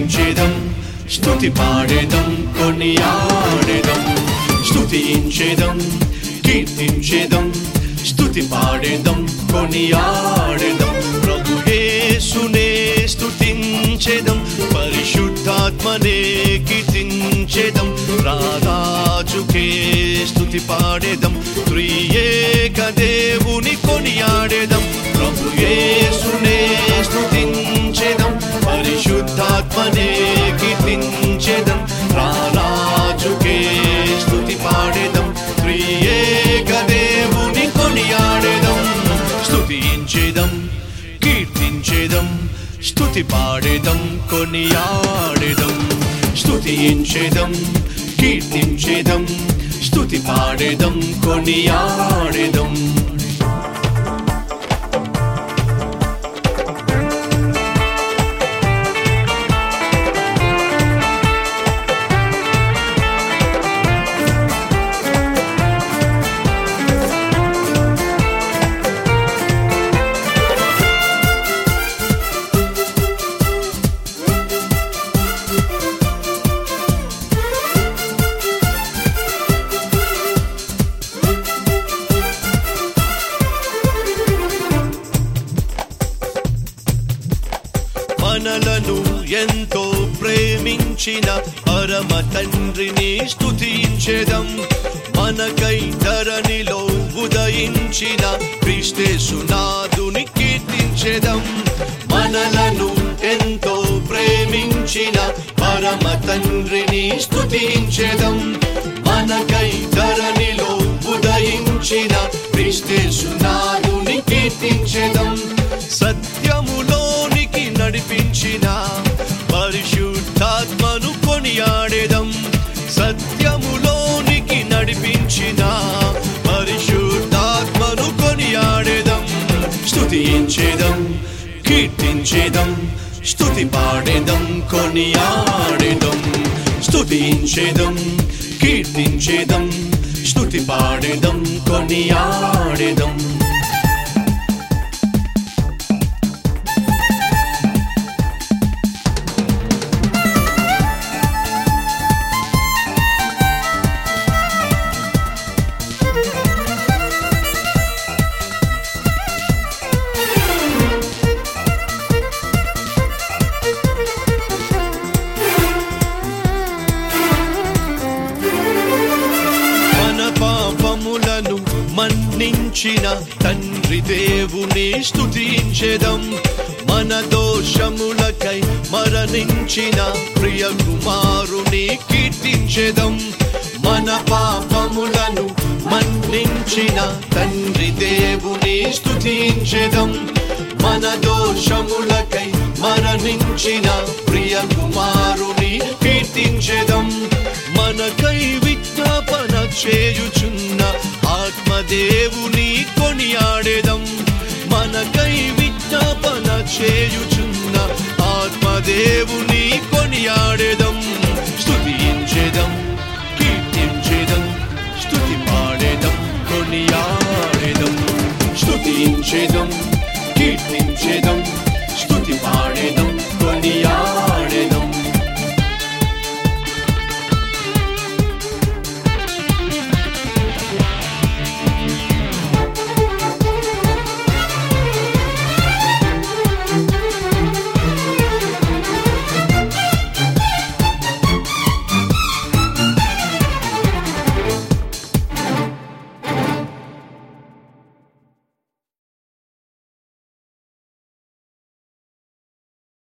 స్తుతించేదం స్తుతి పాడేదం కొనియాడేదం స్తుతించేదం కీర్తించేదం స్తుతి పాడేదం కొనియాడేదం ప్రభు యేసునే స్తుతించేదం పరిశుద్ధాత్మనే కీర్తించేదం రారాజుకే స్తుతి పాడేదం త్రియేక దేవుని కొనియాడేదం ప్రభు యేసునే స్తుతించేదం పరిశుద్ధాత్మనే కీర్తించేదం రారాజుకే స్తుతి పాడేదం త్రియేక దేవుని కొనియాడేదం స్తుతించేదం కీర్తించేదం స్తుతి పాడేదం కొనియాడేదం స్తుతించేదం కీర్తించేదం స్తుతి పాడేదం కొనియాడేదం మనలను ఎంతో ప్రేమించిన పరమ తండ్రిని స్తుతించెదం మనకై ధరణిలో ఉదయించిన క్రిస్తేసునాథుని కీర్తించెదం మనలను ఎంతో ప్రేమించిన పరమ తండ్రిని స్తుతించెదం మనకై ధరణిలో ఉదయించిన క్రిస్తేసునాథుని కీర్తించెదం సత్యములోనికి నడిపించిన పరిశుద్ధాత్మను కొనియాడేదం సత్యములోనికి నడిపించిన పరిశుద్ధాత్మను కొనియాడేదం స్తుతించేదం కీర్తించేదం స్తుతి పాడేదం కొనియాడేదం స్తుతించేదం కీర్తించేదం స్తుతి పాడేదం కొనియాడేదం మన పాపములను మన్నించిన తండ్రి దేవుని స్తుతించెదం మన దోషములకై మరణించిన ప్రియ కుమారుని కీర్తించెదం మన పాపములను మన్నించిన తండ్రి దేవుని స్తుతించెదం మన దోషములకై మరణించిన ప్రియ కుమారుని కీర్తించెదం మనకై విజ్ఞాపన చేయుచున్న ఆత్మదేవుని కొనియాడేదం మనకై విజ్ఞాపన చేయుచున్న ఆత్మదేవుని కొనియాడేదం స్తుతించేదం కీర్తించేదం స్తుతి పాడేదం కొనియాడేదం స్తుతించేదం కీర్తించేదం స్తుతి పాడేదం కొనియాడేదం